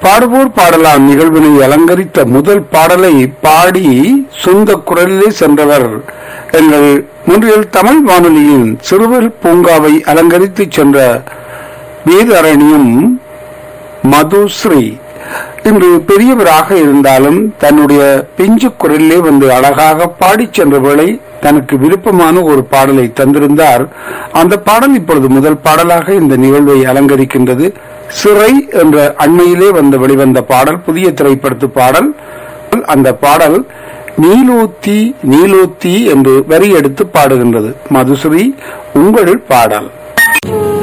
பாடுவோர் பாடலாம் நிகழ்வினை அலங்கரித்த முதல் பாடலை பாடி சொந்த குரலிலே சென்றவர் எங்கள் முன்றில் தமிழ் வானொலியின் சிறுவர் பூங்காவை அலங்கரித்து சென்ற வேதரணியும் மதுஸ்ரீ இன்று பெரியவராக இருந்தாலும் தன்னுடைய பிஞ்சு குரலிலே வந்து அழகாக பாடிச் சென்ற வேளை தனக்கு விருப்பமான ஒரு பாடலை தந்திருந்தார் அந்த பாடல் இப்பொழுது முதல் பாடலாக இந்த நிகழ்வை அலங்கரிக்கின்றது சிறை என்ற அண்மையிலே வந்து வெளிவந்த பாடல் புதிய திரைப்படத்து பாடல் அந்த பாடல் நீலூத்தி நீலூத்தி என்று வரி எடுத்து பாடுகின்றது மதுஸ்ரீ உங்கள் பாடல்